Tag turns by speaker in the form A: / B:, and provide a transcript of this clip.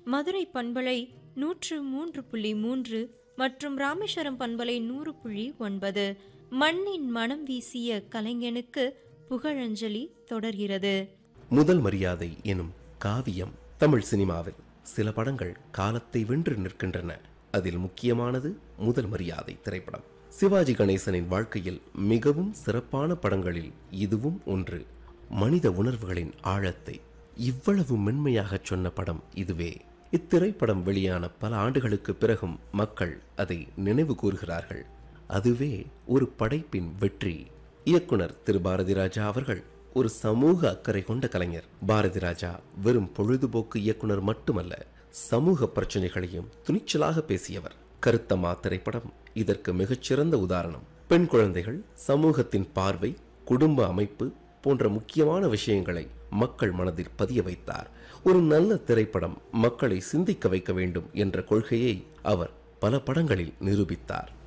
A: மதுரை பண்பலை நூற்று மூன்று புள்ளி மூன்று மற்றும் ராமேஸ்வரம் பண்பலை நூறு புள்ளி ஒன்பது மண்ணின் மனம் வீசிய கலைஞனுக்கு புகழஞ்சலி தொடர்கிறது
B: முதல் மரியாதை எனும் காவியம் தமிழ் சினிமாவில் சில படங்கள் காலத்தை வென்று நிற்கின்றன அதில் முக்கியமானது முதல் மரியாதை திரைப்படம் சிவாஜி கணேசனின் வாழ்க்கையில் மிகவும் சிறப்பான படங்களில் இதுவும் ஒன்று மனித உணர்வுகளின் ஆழத்தை இவ்வளவு மென்மையாகச் சொன்ன படம் இதுவே இத்திரைப்படம் வெளியான பல ஆண்டுகளுக்கு பிறகும் மக்கள் அதை நினைவு கூறுகிறார்கள் அதுவே ஒரு படைப்பின் வெற்றி இயக்குனர் திரு பாரதி ராஜா அவர்கள் ஒரு சமூக அக்கறை கொண்ட கலைஞர் பாரதி ராஜா வெறும் பொழுதுபோக்கு இயக்குனர் மட்டுமல்ல சமூக பிரச்சனைகளையும் துணிச்சலாக பேசியவர் கருத்தம்மா திரைப்படம் இதற்கு மிகச்சிறந்த உதாரணம் பெண் குழந்தைகள் சமூகத்தின் பார்வை குடும்ப அமைப்பு போன்ற முக்கியமான விஷயங்களை மக்கள் மனதில் பதிய வைத்தார் ஒரு நல்ல திரைப்படம் மக்களை சிந்திக்க வைக்க வேண்டும் என்ற கொள்கையை அவர் பல படங்களில் நிரூபித்தார்